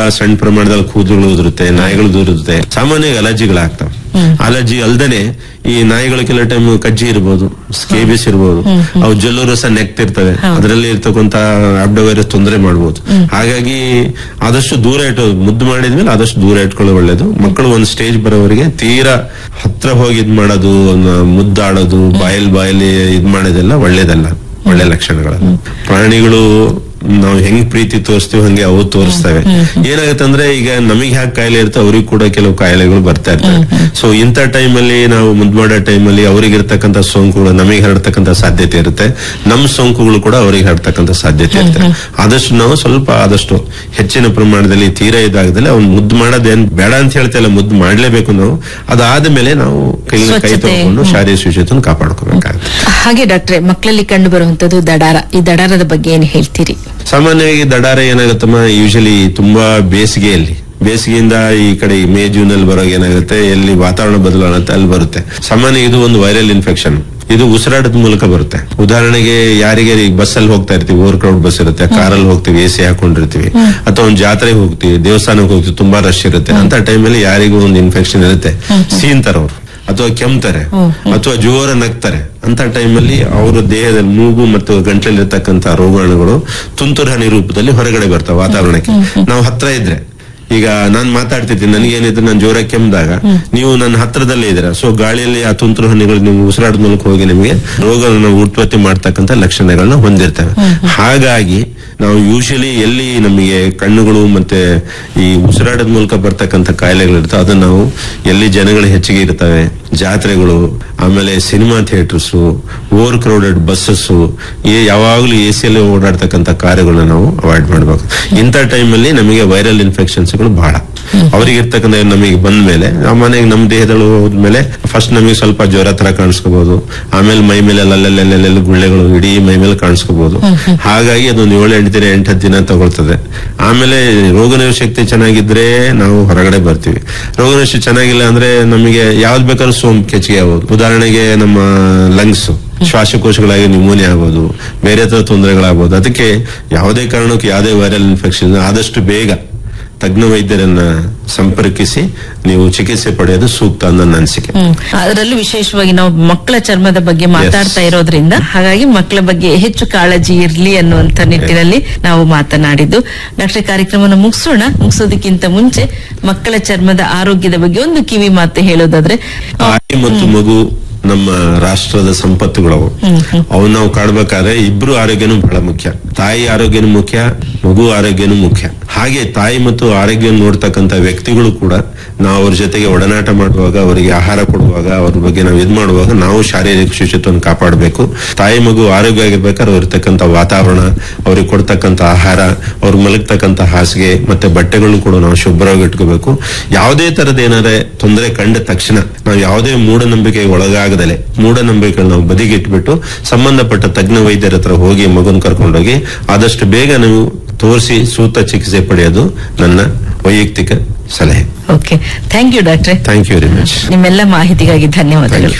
ಸಣ್ಣ ಪ್ರಮಾಣದಲ್ಲಿ ಕೂದಲು ಉದುರುತ್ತೆ ನಾಯಿಗಳು ಉದುರುತ್ತೆ ಸಾಮಾನ್ಯವಾಗಿ ಅಲರ್ಜಿಗಳಾಗ್ತವೆ ಅಲರ್ಜಿ ಅಲ್ದೇನೆ ಈ ನಾಯಿಗಳು ಕೆಲ ಟೈಮ್ ಕಜ್ಜಿ ಇರ್ಬೋದು ಸ್ಕೇಬಿಸ್ ಇರ್ಬೋದು ಅವು ಜಲ್ಲು ರಸ ನೆಕ್ತಿರ್ತವೆ ಅದರಲ್ಲಿ ಇರ್ತಕ್ಕಂತ ವೈರಸ್ ತೊಂದರೆ ಮಾಡ್ಬೋದು ಹಾಗಾಗಿ ಆದಷ್ಟು ದೂರ ಇಟ್ಟು ಮುದ್ದು ಮಾಡಿದ್ಮೇಲೆ ಆದಷ್ಟು ದೂರ ಇಟ್ಕೊಳ್ಳೋ ಒಳ್ಳೇದು ಮಕ್ಕಳು ಒಂದ್ ಸ್ಟೇಜ್ ಬರೋವರೆಗೆ ತೀರಾ ಹತ್ರ ಹೋಗಿ ಇದ್ ಮಾಡೋದು ಒಂದು ಮುದ್ದಾಡೋದು ಬಾಯಲ್ಲಿ ಬಾಯಲ್ಲಿ ಇದ್ ಮಾಡೋದೆಲ್ಲ ಒಳ್ಳೇದಲ್ಲ ಒಳ್ಳೆ ಲಕ್ಷಣಗಳಲ್ಲ ಪ್ರಾಣಿಗಳು ನಾವು ಹೆಂಗ್ ಪ್ರೀತಿ ತೋರಿಸ್ತೀವಿ ಹಂಗೆ ಅವು ತೋರಿಸ್ತವೆ ಏನಾಗುತ್ತೆ ಅಂದ್ರೆ ಈಗ ನಮಗೆ ಹ್ಯಾಕ್ ಕಾಯಿಲೆ ಇರುತ್ತೆ ಅವ್ರಿಗೆ ಕೂಡ ಕೆಲವು ಕಾಯಿಲೆಗಳು ಬರ್ತಾ ಇರ್ತವೆ ಸೊ ಇಂಥ ಟೈಮಲ್ಲಿ ನಾವು ಮುದ್ದು ಮಾಡೋ ಟೈಮಲ್ಲಿ ಅವ್ರಿಗೆ ಇರ್ತಕ್ಕಂಥ ಸೋಂಕುಗಳು ನಮಗೆ ಹರಡ್ತಕ್ಕಂಥ ಸಾಧ್ಯತೆ ಇರುತ್ತೆ ನಮ್ಮ ಸೋಂಕುಗಳು ಕೂಡ ಅವ್ರಿಗೆ ಹರಡ್ತಕ್ಕಂಥ ಸಾಧ್ಯತೆ ಇರುತ್ತೆ ಆದಷ್ಟು ನಾವು ಸ್ವಲ್ಪ ಆದಷ್ಟು ಹೆಚ್ಚಿನ ಪ್ರಮಾಣದಲ್ಲಿ ತೀರಾ ಇದಾಗದಲ್ಲಿ ಅವ್ನು ಮುದ್ದು ಮಾಡೋದೇನ್ ಬೇಡ ಅಂತ ಹೇಳ್ತಾ ಮುದ್ದು ಮಾಡ್ಲೇಬೇಕು ನಾವು ಅದಾದ ಮೇಲೆ ನಾವು ಕೈ ಕೈ ಸ್ವಚ್ಛತೆ, ತಗೊಂಡು ಹ್ಮ್. ಶಾರೀರಿಕ ಶುಚಿತ್ವನ ಕಾಪಾಡ್ಕೋಬೇಕಾಗುತ್ತೆ ಹಾಗೆ ಡಾಕ್ಟ್ರೆ ಮಕ್ಕಳಲ್ಲಿ ಕಂಡು ಬರುವಂತದ್ದು ದಡಾರ ಈ ದಡಾರದ ಬಗ್ಗೆ ಏನ್ ಹೇಳ್ತೀರಿ ಸಾಮಾನ್ಯವಾಗಿ ದಡಾರ ಏನಾಗುತ್ತಮ್ಮ ಯೂಶಲಿ ತುಂಬಾ ಬೇಸಿಗೆಯಲ್ಲಿ ಬೇಸಿಗೆಯಿಂದ ಈ ಕಡೆ ಈ ಮೇ ಜೂನ್ ಅಲ್ಲಿ ಬರೋವಾಗ ಏನಾಗುತ್ತೆ ಎಲ್ಲಿ ವಾತಾವರಣ ಬದಲಾವಣೆ ಅಲ್ಲಿ ಬರುತ್ತೆ ಸಾಮಾನ್ಯ ಇದು ಒಂದು ವೈರಲ್ ಇನ್ಫೆಕ್ಷನ್ ಇದು ಉಸಿರಾಟದ ಮೂಲಕ ಬರುತ್ತೆ ಉದಾಹರಣೆಗೆ ಯಾರಿಗೆ ಈಗ ಬಸ್ ಅಲ್ಲಿ ಹೋಗ್ತಾ ಇರ್ತೀವಿ ಓವರ್ ಕ್ರೌಡ್ ಬಸ್ ಇರುತ್ತೆ ಕಾರಲ್ಲಿ ಹೋಗ್ತೀವಿ ಎ ಸಿ ಹಾಕೊಂಡಿರ್ತೀವಿ ಅಥವಾ ಒಂದು ಜಾತ್ರೆಗೆ ಹೋಗ್ತೀವಿ ದೇವಸ್ಥಾನಕ್ಕೆ ಹೋಗ್ತೀವಿ ತುಂಬಾ ರಶ್ ಇರುತ್ತೆ ಅಂತ ಟೈಮಲ್ಲಿ ಯಾರಿಗೂ ಒಂದು ಇನ್ಫೆಕ್ಷನ್ ಇರುತ್ತೆ ಸೀನ್ತಾರೆ ಅವರು ಅಥವಾ ಕೆಮ್ತಾರೆ ಅಥವಾ ಜೋರ ನಗ್ತಾರೆ ಅಂತ ಟೈಮಲ್ಲಿ ಅವರ ದೇಹದಲ್ಲಿ ಮೂಗು ಮತ್ತು ಗಂಟಲಲ್ಲಿ ಇರ್ತಕ್ಕಂಥ ರೋಗಾಣುಗಳು ತುಂತುರು ಹನಿ ರೂಪದಲ್ಲಿ ಹೊರಗಡೆ ಬರ್ತಾವೆ ವಾತಾವರಣಕ್ಕೆ ನಾವು ಹತ್ರ ಇದ್ರೆ ಈಗ ನಾನ್ ಮಾತಾಡ್ತಿದ್ದೀನಿ ನನಗೇನಿದ್ರೆ ನಾನು ಜೋರ ಕೆಮ್ಮಿದಾಗ ನೀವು ನನ್ನ ಹತ್ರದಲ್ಲೇ ಇದ್ದೀರಾ ಸೊ ಗಾಳಿಯಲ್ಲಿ ಆ ತುಂತುರು ಹನಿಗಳು ನೀವು ಉಸಿರಾಟದ ಮೂಲಕ ಹೋಗಿ ನಿಮಗೆ ರೋಗವನ್ನು ಉತ್ಪತ್ತಿ ಮಾಡ್ತಕ್ಕಂಥ ಲಕ್ಷಣಗಳನ್ನ ಹೊಂದಿರ್ತವೆ ಹಾಗಾಗಿ ನಾವು ಯೂಶಲಿ ಎಲ್ಲಿ ನಮಗೆ ಕಣ್ಣುಗಳು ಮತ್ತೆ ಈ ಉಸಿರಾಟದ ಮೂಲಕ ಬರ್ತಕ್ಕಂಥ ಕಾಯಿಲೆಗಳಿರ್ತವೆ ಅದನ್ನ ನಾವು ಎಲ್ಲಿ ಜನಗಳು ಹೆಚ್ಚಿಗೆ ಇರ್ತವೆ ಜಾತ್ರೆಗಳು ಆಮೇಲೆ cinema theatres over crowded buses ಯಾವಾಗಲೂ ಎ ಸಿಯಲ್ಲಿ ಓಡಾಡ್ತಕ್ಕಂಥ ಕಾರ್ಯಗಳನ್ನ ನಾವು ಅವಾಯ್ಡ್ ಮಾಡಬೇಕು ಇಂಥ ಟೈಮಲ್ಲಿ ನಮಗೆ ವೈರಲ್ ಇನ್ಫೆಕ್ಷನ್ಸ್ಗಳು ಬಹಳ ಅವ್ರಿಗೆ ಇರ್ತಕ್ಕಂಥ ನಮಗೆ ಬಂದ ಮೇಲೆ ಸಾಮಾನ್ಯವಾಗಿ ನಮ್ಮ ದೇಹದಳು ಹೋದ್ಮೇಲೆ ಫಸ್ಟ್ ನಮಗೆ ಸ್ವಲ್ಪ ಜ್ವರ ತರ ಕಾಣಿಸ್ಕೋಬಹುದು ಆಮೇಲೆ ಮೈ ಮೇಲೆ ಅಲ್ಲಲ್ಲೆಲ್ಲೆಲ್ಲ ಗುಳ್ಳೆಗಳು ಇಡೀ ಮೈ ಮೇಲೆ ಕಾಣಿಸ್ಕೋಬಹುದು ಹಾಗಾಗಿ ಅದೊಂದು ಏಳು ಎಂಟು ದಿನ ಎಂಟು ಹತ್ತು ದಿನ ತಗೊಳ್ತದೆ ಆಮೇಲೆ ರೋಗ ಶಕ್ತಿ ಚೆನ್ನಾಗಿದ್ರೆ ನಾವು ಹೊರಗಡೆ ಬರ್ತೀವಿ ರೋಗ ಚೆನ್ನಾಗಿಲ್ಲ ಅಂದ್ರೆ ನಮಗೆ ಯಾವ್ದು ಬೇಕಾದ್ರೂ ಸೋಂಕು ಹೆಚ್ಚಿಗೆ ಆಗ್ಬೋದು ಉದಾಹರಣೆಗೆ ನಮ್ಮ ಲಂಗ್ಸ್ ಶ್ವಾಸಕೋಶಗಳಾಗಿ ನ್ಯೂಮೋನಿಯಾ ಆಗ್ಬೋದು ಬೇರೆ ತರ ತೊಂದರೆಗಳಾಗ್ಬೋದು ಅದಕ್ಕೆ ಯಾವುದೇ ಕಾರಣಕ್ಕೂ ಯಾವುದೇ ವೈರಲ್ ಇನ್ಫೆಕ್ಷನ್ ಆದಷ್ಟು ಬೇಗ ತಜ್ಞ ವೈದ್ಯರನ್ನ ಸಂಪರ್ಕಿಸಿ ನೀವು ಚಿಕಿತ್ಸೆ ಪಡೆಯೋದು ಸೂಕ್ತ ಅಂತ ನನ್ನ ಅನಿಸಿಕೆ ಹ್ಮ್ ಅದರಲ್ಲೂ ವಿಶೇಷವಾಗಿ ನಾವು ಮಕ್ಕಳ ಚರ್ಮದ ಬಗ್ಗೆ ಮಾತಾಡ್ತಾ ಇರೋದ್ರಿಂದ ಹಾಗಾಗಿ ಮಕ್ಕಳ ಬಗ್ಗೆ ಹೆಚ್ಚು ಕಾಳಜಿ ಇರ್ಲಿ ಅನ್ನುವಂತ ನಿಟ್ಟಿನಲ್ಲಿ ನಾವು ಮಾತನಾಡಿದ್ದು ಡಾಕ್ಟರ್ ಕಾರ್ಯಕ್ರಮವನ್ನು ಮುಗಿಸೋಣ ಮುಗಿಸೋದಕ್ಕಿಂತ ಮುಂಚೆ ಮಕ್ಕಳ ಚರ್ಮದ ಆರೋಗ್ಯದ ಬಗ್ಗೆ ಒಂದು ಕಿವಿ ಮಾತು ಹೇಳೋದಾದ್ರೆ ತಾಯಿ ಮತ್ತು ಮಗು ನಮ್ಮ ರಾಷ್ಟ್ರದ ಸಂಪತ್ತುಗಳವು ಅವು ನಾವು ಕಾಡ್ಬೇಕಾದ್ರೆ ಇಬ್ರು ಆರೋಗ್ಯನೂ ಬಹಳ ಮುಖ್ಯ ತಾಯಿ ಆರೋಗ್ಯನೂ ಮುಖ್ಯ ಮಗು ಆರೋಗ್ಯನೂ ಮುಖ್ಯ ಹಾಗೆ ತಾಯಿ ಮತ್ತು ಆರೋಗ್ಯ ನೋಡ್ತಕ್ಕಂತ ವ್ಯಕ್ತಿಗಳು ಕೂಡ ನಾವು ಅವ್ರ ಜೊತೆಗೆ ಒಡನಾಟ ಮಾಡುವಾಗ ಅವರಿಗೆ ಆಹಾರ ಕೊಡುವಾಗ ಅವ್ರ ಬಗ್ಗೆ ನಾವು ಇದ್ ಮಾಡುವಾಗ ನಾವು ಶಾರೀರಿಕ ಶುಚಿತ್ವವನ್ನು ಕಾಪಾಡಬೇಕು ತಾಯಿ ಮಗು ಆರೋಗ್ಯ ಆಗಿರ್ಬೇಕಾದ್ರೆ ಅವ್ರ ಇರ್ತಕ್ಕಂಥ ವಾತಾವರಣ ಅವ್ರಿಗೆ ಕೊಡ್ತಕ್ಕಂಥ ಆಹಾರ ಅವ್ರು ಮಲಗ್ತಕ್ಕಂಥ ಹಾಸಿಗೆ ಮತ್ತೆ ಬಟ್ಟೆಗಳನ್ನು ಕೂಡ ನಾವು ಶುಭ್ರವಾಗಿ ಇಟ್ಕೋಬೇಕು ಯಾವುದೇ ತರದ ಏನಾದ್ರೆ ತೊಂದರೆ ಕಂಡ ತಕ್ಷಣ ನಾವು ಯಾವುದೇ ಮೂಢನಂಬಿಕೆಗೆ ಒಳಗಾಗದಲೆ ಮೂಢನಂಬಿಕೆಗಳನ್ನ ನಾವು ಬದಿಗಿಟ್ಬಿಟ್ಟು ಸಂಬಂಧಪಟ್ಟ ತಜ್ಞ ವೈದ್ಯರ ಹತ್ರ ಹೋಗಿ ಮಗುನ್ ಕರ್ಕೊಂಡೋಗಿ ಆದಷ್ಟು ಬೇಗ ನೀವು ತೋರಿಸಿ ಸೂಕ್ತ ಚಿಕಿತ್ಸೆ ಪಡೆಯೋದು ನನ್ನ ವೈಯಕ್ತಿಕ ಸಲಹೆ ಓಕೆ ಥ್ಯಾಂಕ್ ಯು ಡಾಕ್ಟ್ರೆ ಥ್ಯಾಂಕ್ ಯು ವೆರಿ ಮಚ್ ನಿಮ್ಮೆಲ್ಲ ಮಾಹಿತಿಗಾಗಿ ಧನ್ಯವಾದಗಳು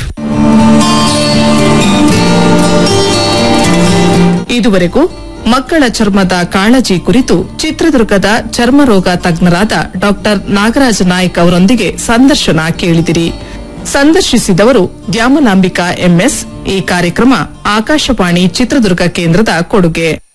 ಇದುವರೆಗೂ ಮಕ್ಕಳ ಚರ್ಮದ ಕಾಳಜಿ ಕುರಿತು ಚಿತ್ರದುರ್ಗದ ಚರ್ಮರೋಗ ತಜ್ಞರಾದ ಡಾಕ್ಟರ್ ನಾಗರಾಜ ನಾಯ್ಕ್ ಅವರೊಂದಿಗೆ ಸಂದರ್ಶನ ಕೇಳಿದಿರಿ ಸಂದರ್ಶಿಸಿದವರು ದ್ಯಾಮಲಾಂಬಿಕಾ ಎಂಎಸ್ ಈ ಕಾರ್ಯಕ್ರಮ ಆಕಾಶವಾಣಿ ಚಿತ್ರದುರ್ಗ ಕೇಂದ್ರದ ಕೊಡುಗೆ